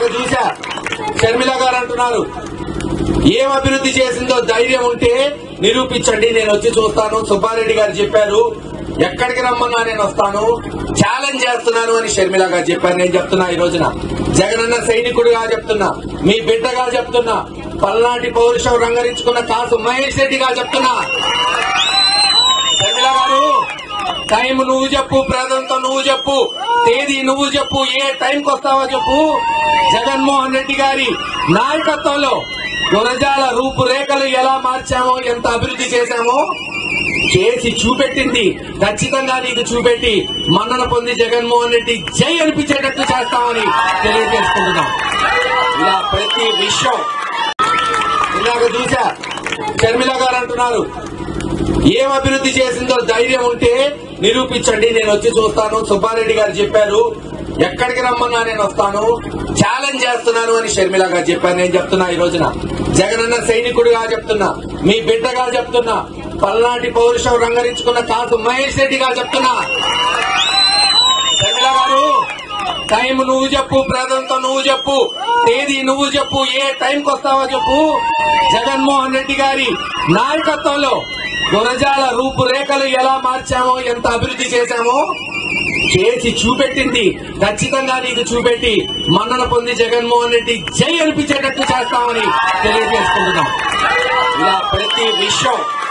ఇందాక చూసా షర్మిల గారు అంటున్నారు ఏం అభివృద్ధి చేసిందో ధైర్యం ఉంటే నిరూపించండి నేను వచ్చి చూస్తాను సుబ్బారెడ్డి గారు చెప్పారు ఎక్కడికి రమ్మన్నా నేను వస్తాను ఛాలెంజ్ చేస్తున్నాను అని షర్మిల గారు చెప్పారు నేను చెప్తున్నా ఈ రోజున జగనన్న సైనికుడిగా చెప్తున్నా మీ బిడ్డగా చెప్తున్నా పల్నాటి పౌరుషం రంగరించుకున్న కాసు మహేష్ రెడ్డిగా చెప్తున్నా షర్మిల గారు టైం నువ్వు చెప్పు ప్రాంతంతో నువ్వు చెప్పు తేదీ నువ్వు చెప్పు ఏ టైంకి వస్తావో చెప్పు జగన్మోహన్ రెడ్డి గారి నాయకత్వంలో గురజాల రూపురేఖలు ఎలా మార్చామో ఎంత అభివృద్ధి చేశామో చేసి చూపెట్టింది ఖచ్చితంగా నీకు చూపెట్టి మన్నన పొంది జగన్మోహన్ రెడ్డి జై అనిపించేటట్టు చేస్తామని తెలియజేసుకుంటున్నాం ఇలా ప్రతి విషయం ఇందాక చూసా షర్మిల గారు అంటున్నారు ఏం అభివృద్ధి చేసిందో ధైర్యం ఉంటే నిరూపించండి నేను వచ్చి చూస్తాను సుబ్బారెడ్డి గారు చెప్పారు ఎక్కడికి రమ్మన్నా నేను వస్తాను ఛాలెంజ్ చేస్తున్నాను అని షర్మిల గారు చెప్పారు నేను చెప్తున్నా ఈ రోజున జగనన్న సైనికుడిగా చెప్తున్నా మీ బిడ్డగా చెప్తున్నా పల్నాటి పౌరుషం రంగరించుకున్న కాసు మహేష్ రెడ్డిగా చెప్తున్నా షర్మిల గారు టైం నువ్వు చెప్పు ప్రాంతంతో నువ్వు చెప్పు తేదీ నువ్వు చెప్పు ఏ టైంకి వస్తావో చెప్పు జగన్మోహన్ రెడ్డి గారి నాయకత్వంలో గురజాల రూపురేఖలు ఎలా మార్చామో ఎంత అభివృద్ధి చేశామో చేసి చూపెట్టింది ఖచ్చితంగా నీకు చూపెట్టి మన్నన పొంది జగన్మోహన్ రెడ్డి జై అనిపించేటట్టు చేస్తామని తెలియజేసుకుంటున్నాం ఇలా ప్రతి విషయం